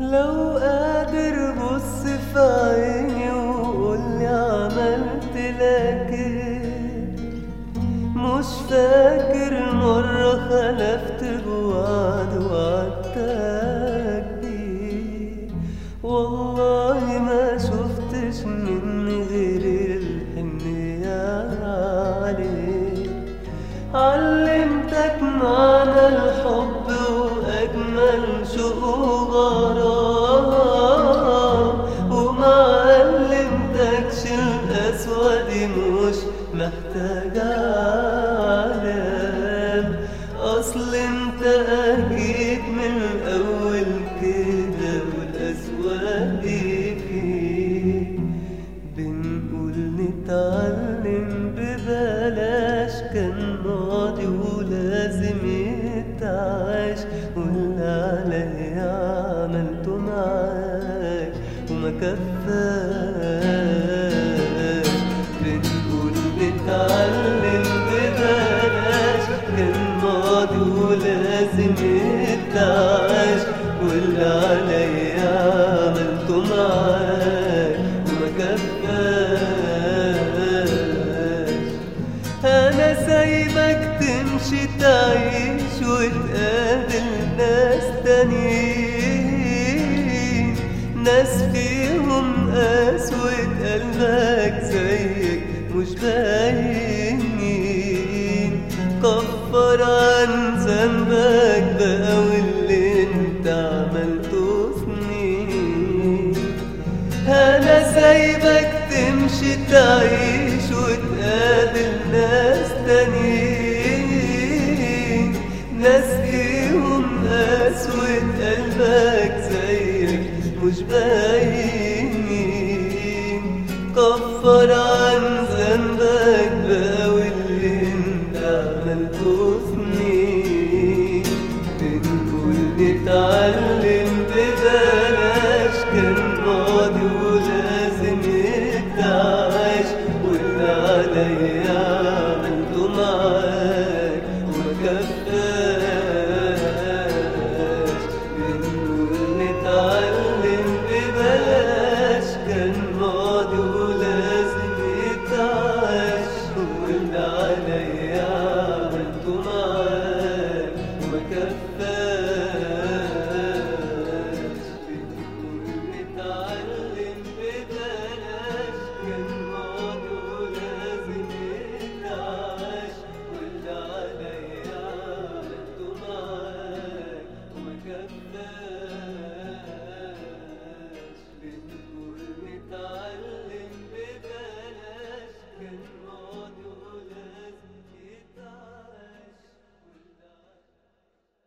لو قادر بص في عيني وقولي عملت لك ايه مش فاكر مرة خلفت بوعد وعدتك بيه والله ما شفتش من غير الحنية عليك علمتك معنى الحب وأجمل شوق وغرام وما علمتكش القسوة دي مش محتاجة علام أصل انت أكيد من الأول كده والقسوة دي فيك بنقول نتعلم ببلاش كان ماضي ولازم يتعاش واللي عليا عملته معاك وما كفاش بنقول نتعلم ببلاش كان ماضي ولازم يتعاش واللي عليا عملته معاك وما كفاش انا سايبك تمشي تعيش وتقابل ناس تانيين ناس فيهم قسوة قلبك زيك مش باينين كفر عن ذنبك بقى واللي انت عملته سنين انا سايبك تمشي تعيش وتقابل ناس تانيين ناس فيهم قسوة قلبك زيك مش باينين كفر عن ذنبك بقى واللي انت عملته سنين بنقول نتعلم ببلاش كان ماضي ولازم يتعاش واللي عليا عملته معاك وما كفاش بنقول نتعلم ببلاش كان ماضي ولازم يتعاش واللي عليا عملته معاك وما كفاش بنقول نتعلم ببلاش كان ماضي ولازم يتعاش واللي عليا عملته معاك وما كفاش